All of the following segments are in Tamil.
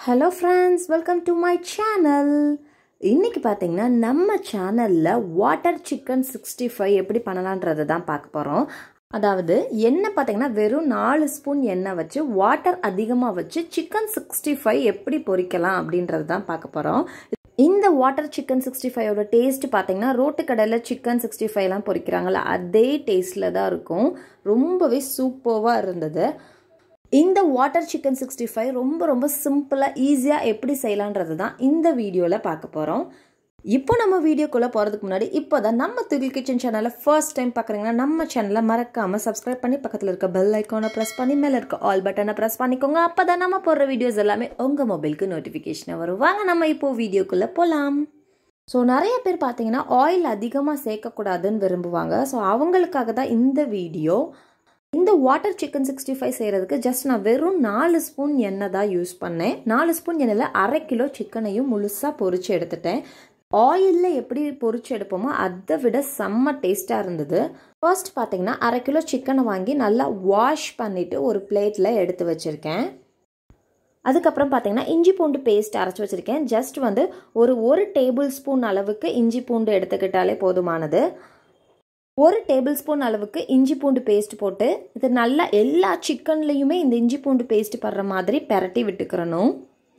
Hello friends welcome to my channel இன்னைக்கு பார்த்தீங்கன்னா நம்ம சேனலில் வாட்டர் சிக்கன் சிக்ஸ்டி ஃபைவ் எப்படி பண்ணலான்றதை தான் பார்க்க போகிறோம் அதாவது எண்ணெய் பார்த்தீங்கன்னா வெறும் நாலு ஸ்பூன் எண்ணெய் வச்சு வாட்டர் அதிகமாக வச்சு சிக்கன் சிக்ஸ்டி ஃபைவ் எப்படி பொரிக்கலாம் அப்படின்றது தான் பார்க்க போகிறோம் இந்த வாட்டர் சிக்கன் சிக்ஸ்டி ஃபைவோட டேஸ்ட் பார்த்தீங்கன்னா ரோட்டு கடையில் சிக்கன் சிக்ஸ்டி ஃபைவ்லாம் பொரிக்கிறாங்கல்ல அதே டேஸ்ட்டில் தான் இருக்கும் ரொம்பவே சூப்பர்வாக இருந்தது இந்த வாட்டர் சிக்கன் சிக்ஸ்டி ஃபைவ் ரொம்ப ரொம்ப சிம்பிளாக ஈஸியாக எப்படி செய்யலான்றது தான் இந்த வீடியோவில் பார்க்க போகிறோம் இப்போ நம்ம வீடியோக்குள்ளே போகிறதுக்கு முன்னாடி இப்போ தான் நம்ம துகில் கிச்சன் சேனலை ஃபர்ஸ்ட் டைம் பார்க்குறீங்கன்னா நம்ம சேனலை மறக்காமல் சப்ஸ்கிரைப் பண்ணி பக்கத்தில் இருக்க பெல் ஐக்கானை ப்ரெஸ் பண்ணி மேலே இருக்க ஆல் பட்டனை ப்ரெஸ் பண்ணிக்கோங்க அப்போ தான் நம்ம போடுற வீடியோஸ் எல்லாமே உங்கள் மொபைலுக்கு நோட்டிஃபிகேஷனை வரும் வாங்க நம்ம இப்போது வீடியோக்குள்ளே போகலாம் ஸோ நிறைய பேர் பார்த்தீங்கன்னா ஆயில் அதிகமாக சேர்க்கக்கூடாதுன்னு விரும்புவாங்க ஸோ அவங்களுக்காக தான் இந்த வீடியோ இந்த வாட்டர் சிக்கன் சிக்ஸ்டி ஃபைவ் செய்கிறதுக்கு ஜஸ்ட் நான் வெறும் நாலு ஸ்பூன் எண்ணெய் தான் யூஸ் பண்ணேன் நாலு ஸ்பூன் எண்ணெயில் அரை கிலோ சிக்கனையும் முழுசாக பொரிச்சு எடுத்துட்டேன் ஆயிலில் எப்படி பொரிச்சு எடுப்போமோ அதை விட செம்ம டேஸ்ட்டாக இருந்தது ஃபர்ஸ்ட் பார்த்தீங்கன்னா அரை கிலோ சிக்கனை வாங்கி நல்லா வாஷ் பண்ணிவிட்டு ஒரு பிளேட்டில் எடுத்து வச்சுருக்கேன் அதுக்கப்புறம் பார்த்தீங்கன்னா இஞ்சி பூண்டு பேஸ்ட் அரைச்சி வச்சுருக்கேன் ஜஸ்ட் வந்து ஒரு ஒரு டேபிள் ஸ்பூன் அளவுக்கு இஞ்சி பூண்டு எடுத்துக்கிட்டாலே போதுமானது ஒரு டேபிள் ஸ்பூன் அளவுக்கு இஞ்சி பூண்டு பேஸ்ட் போட்டு இது நல்லா எல்லா சிக்கன்லேயுமே இந்த இஞ்சி பூண்டு பேஸ்ட் படுற மாதிரி பெரட்டி விட்டுக்கிறணும்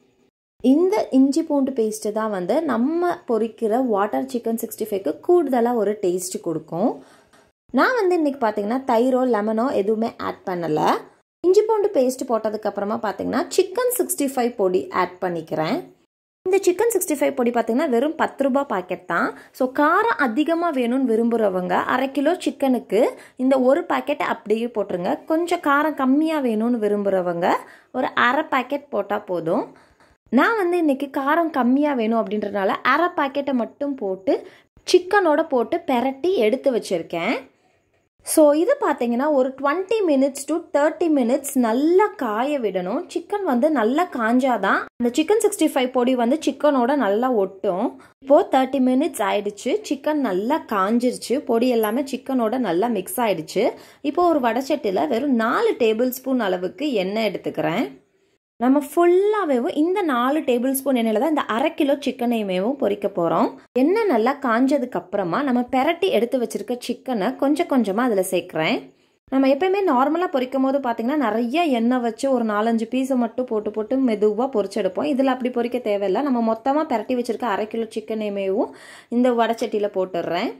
இந்த இஞ்சி பூண்டு பேஸ்ட்டு தான் வந்து நம்ம பொரிக்கிற வாட்டர் சிக்கன் சிக்ஸ்டி ஃபைவ்க்கு கூடுதலாக ஒரு டேஸ்ட் கொடுக்கும் நான் வந்து இன்றைக்கி பார்த்தீங்கன்னா தயிரோ லெமனோ எதுவுமே ஆட் பண்ணலை இஞ்சி பூண்டு பேஸ்ட் போட்டதுக்கப்புறமா பார்த்தீங்கன்னா சிக்கன் சிக்ஸ்டி ஃபைவ் பொடி ஆட் பண்ணிக்கிறேன் இந்த சிக்கன் சிக்ஸ்டி ஃபைவ் பொடி பார்த்தீங்கன்னா வெறும் பத்து ரூபாய் பாக்கெட் தான் ஸோ காரம் அதிகமாக வேணும்னு விரும்புகிறவங்க அரை கிலோ சிக்கனுக்கு இந்த ஒரு பாக்கெட் அப்படியே போட்டுருங்க கொஞ்சம் காரம் கம்மியாக வேணும்னு விரும்புகிறவங்க ஒரு அரை பாக்கெட் போட்டால் போதும் நான் வந்து இன்றைக்கி காரம் கம்மியாக வேணும் அப்படின்றதுனால அரை பாக்கெட்டை மட்டும் போட்டு சிக்கனோட போட்டு பெரட்டி எடுத்து வச்சுருக்கேன் ஸோ இது பார்த்தீங்கன்னா ஒரு twenty minutes to thirty minutes நல்லா காய விடணும் சிக்கன் வந்து நல்லா காஞ்சாதான் அந்த சிக்கன் சிக்ஸ்டி ஃபைவ் பொடி வந்து சிக்கனோட நல்லா ஒட்டும் இப்போது தேர்ட்டி மினிட்ஸ் ஆயிடுச்சு சிக்கன் நல்லா காஞ்சிருச்சு பொடி எல்லாமே சிக்கனோட நல்லா மிக்ஸ் ஆயிடுச்சு இப்போ ஒரு வடச்சட்டியில் வெறும் நாலு டேபிள் ஸ்பூன் அளவுக்கு எண்ணெய் எடுத்துக்கிறேன் நம்ம ஃபுல்லாகவேவும் இந்த நாலு டேபிள் ஸ்பூன் எண்ணெயில் தான் இந்த அரை கிலோ சிக்கனையுமேவும் பொரிக்க போகிறோம் எண்ணெய் நல்லா காஞ்சதுக்கு அப்புறமா நம்ம பெரட்டி எடுத்து வச்சிருக்க சிக்கனை கொஞ்சம் கொஞ்சமாக அதில் சேர்க்குறேன் நம்ம எப்பயுமே நார்மலாக பொரிக்கும் போது பார்த்தீங்கன்னா நிறைய எண்ணெய் வச்சு ஒரு நாலஞ்சு பீஸை மட்டும் போட்டு போட்டு மெதுவாக பொரிச்செடுப்போம் இதில் அப்படி பொரிக்க தேவையில்லை நம்ம மொத்தமாக பெரட்டி வச்சிருக்க அரை கிலோ சிக்கனையுமேவும் இந்த வடச்சட்டியில் போட்டுடுறேன்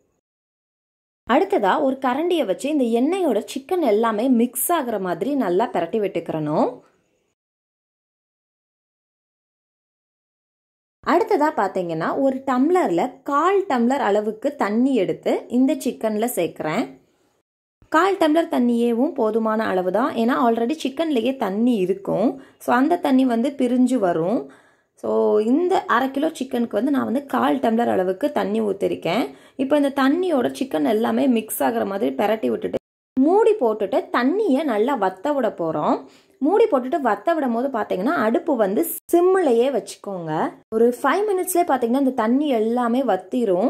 அடுத்ததாக ஒரு கரண்டியை வச்சு இந்த எண்ணெயோட சிக்கன் எல்லாமே மிக்ஸ் ஆகிற மாதிரி நல்லா பெரட்டி விட்டுக்கிறணும் அடுத்ததாக பார்த்தீங்கன்னா ஒரு டம்ளரில் கால் டம்ளர் அளவுக்கு தண்ணி எடுத்து இந்த சிக்கனில் சேர்க்குறேன் கால் டம்ளர் தண்ணியேவும் போதுமான அளவு தான் ஏன்னா ஆல்ரெடி சிக்கன்லேயே தண்ணி இருக்கும் ஸோ அந்த தண்ணி வந்து பிரிஞ்சு வரும் ஸோ இந்த அரை கிலோ சிக்கனுக்கு வந்து நான் வந்து கால் டம்ளர் அளவுக்கு தண்ணி ஊற்றிருக்கேன் இப்போ இந்த தண்ணியோட சிக்கன் எல்லாமே மிக்ஸ் ஆகிற மாதிரி பெரட்டி விட்டுட்டு மூடி போட்டுட்டு தண்ணியை நல்லா வத்த விட போகிறோம் மூடி போட்டுட்டு வத்த விடும் போது பார்த்தீங்கன்னா அடுப்பு வந்து சிம்மிலையே வச்சுக்கோங்க ஒரு ஃபைவ் மினிட்ஸ்லேயே பார்த்தீங்கன்னா இந்த தண்ணி எல்லாமே வத்திரும்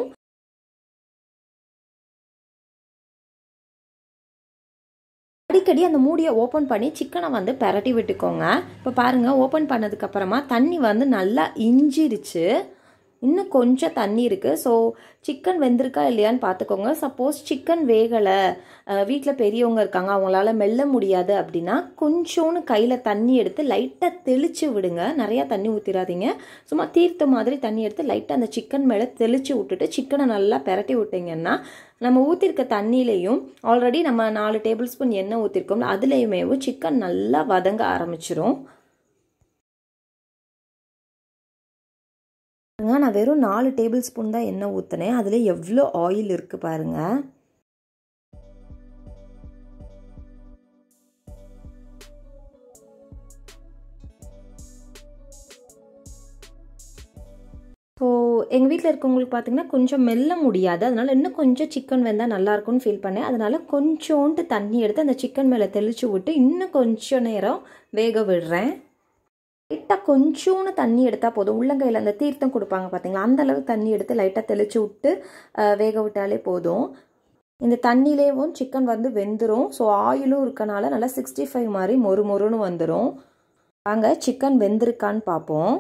அடிக்கடி அந்த மூடியை ஓப்பன் பண்ணி சிக்கனை வந்து பெரட்டி விட்டுக்கோங்க இப்போ பாருங்கள் ஓப்பன் பண்ணதுக்கப்புறமா தண்ணி வந்து நல்லா இஞ்சிருச்சு இன்னும் கொஞ்சம் தண்ணி இருக்குது ஸோ சிக்கன் வெந்திருக்கா இல்லையான்னு பார்த்துக்கோங்க சப்போஸ் சிக்கன் வேகலை வீட்டில் பெரியவங்க இருக்காங்க அவங்களால மெல்ல முடியாது அப்படின்னா கொஞ்சோன்னு கையில் தண்ணி எடுத்து லைட்டாக தெளித்து விடுங்க நிறையா தண்ணி ஊற்றிடாதீங்க சும்மா தீர்த்த மாதிரி தண்ணி எடுத்து லைட்டாக அந்த சிக்கன் மேலே தெளித்து விட்டுட்டு சிக்கனை நல்லா பெரட்டி விட்டிங்கன்னா நம்ம ஊற்றிருக்க தண்ணியிலையும் ஆல்ரெடி நம்ம நாலு டேபிள் ஸ்பூன் எண்ணெய் ஊற்றிருக்கோம்ல அதுலேயுமேவும் சிக்கன் நல்லா வதங்க ஆரம்பிச்சிரும் நான் வெறும் நாலு டேபிள் ஸ்பூன் தான் எண்ணெய் ஊற்றினேன் அதில் எவ்வளோ ஆயில் இருக்குது பாருங்கள் ஸோ எங்கள் வீட்டில் இருக்கவங்களுக்கு பார்த்தீங்கன்னா கொஞ்சம் மெல்ல முடியாது அதனால் இன்னும் கொஞ்சம் சிக்கன் வெந்தால் நல்லாயிருக்கும்னு ஃபீல் பண்ணேன் அதனால் கொஞ்சோண்டு தண்ணி எடுத்து அந்த சிக்கன் மேலே தெளித்து விட்டு இன்னும் கொஞ்சம் நேரம் வேக விடுறேன் லைட்டாக கொஞ்சோன்னு தண்ணி எடுத்தால் போதும் உள்ளங்கையில் அந்த தீர்த்தம் கொடுப்பாங்க பார்த்தீங்களா அந்த அளவுக்கு தண்ணி எடுத்து லைட்டாக தெளித்து விட்டு வேக விட்டாலே போதும் இந்த தண்ணியிலேவும் சிக்கன் வந்து வெந்துடும் ஸோ ஆயிலும் இருக்கனால நல்லா சிக்ஸ்டி ஃபைவ் மாதிரி மொறு மொறுன்னு வந்துடும் வாங்க சிக்கன் வெந்திருக்கான்னு பார்ப்போம்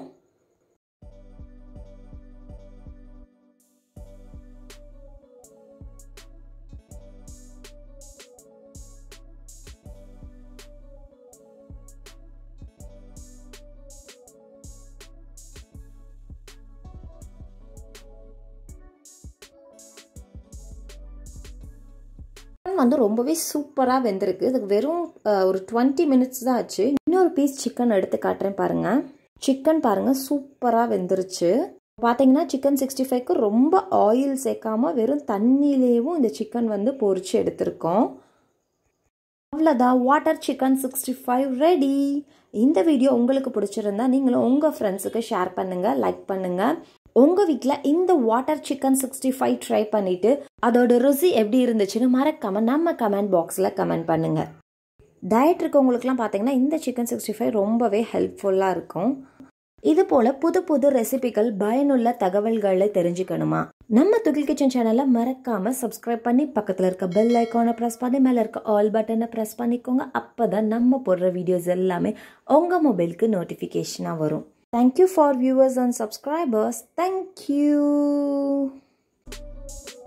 சிக்கன் வந்து ரொம்பவே சூப்பராக வெந்திருக்கு இதுக்கு வெறும் ஒரு டுவெண்ட்டி மினிட்ஸ் தான் ஆச்சு இன்னொரு பீஸ் சிக்கன் எடுத்து காட்டுறேன் பாருங்க சிக்கன் பாருங்க சூப்பராக வெந்துருச்சு பார்த்தீங்கன்னா சிக்கன் சிக்ஸ்டி ஃபைவ்க்கு ரொம்ப ஆயில் சேர்க்காம வெறும் தண்ணியிலேயும் இந்த சிக்கன் வந்து பொரிச்சு எடுத்திருக்கோம் அவ்வளோதான் water chicken sixty five ready இந்த வீடியோ உங்களுக்கு பிடிச்சிருந்தா நீங்களும் உங்கள் ஃப்ரெண்ட்ஸுக்கு ஷேர் பண்ணுங்கள் லைக் பண்ணுங்கள் உங்கள் வீட்டில் இந்த water chicken sixty five try பண்ணிவிட்டு அதோட ருசி எப்படி இருந்துச்சுன்னு மறக்காமல் நம்ம கமெண்ட் பாக்ஸில் கமெண்ட் பண்ணுங்கள் டயட் இருக்கவங்களுக்குலாம் பார்த்தீங்கன்னா இந்த சிக்கன் சிக்ஸ்டி ஃபைவ் ரொம்பவே ஹெல்ப்ஃபுல்லாக இருக்கும் இது போல் புது புது ரெசிபிகள் பயனுள்ள தகவல்களை தெரிஞ்சுக்கணுமா நம்ம துகில் கிச்சன் சேனலை மறக்காமல் சப்ஸ்கிரைப் பண்ணி பக்கத்தில் இருக்க பெல் ஐக்கானை ப்ரெஸ் பண்ணி மேலே இருக்க ஆல் பட்டனை ப்ரெஸ் பண்ணிக்கோங்க அப்போ தான் நம்ம போடுற வீடியோஸ் எல்லாமே உங்கள் மொபைலுக்கு நோட்டிஃபிகேஷனாக வரும் Thank you for viewers and subscribers. Thank you.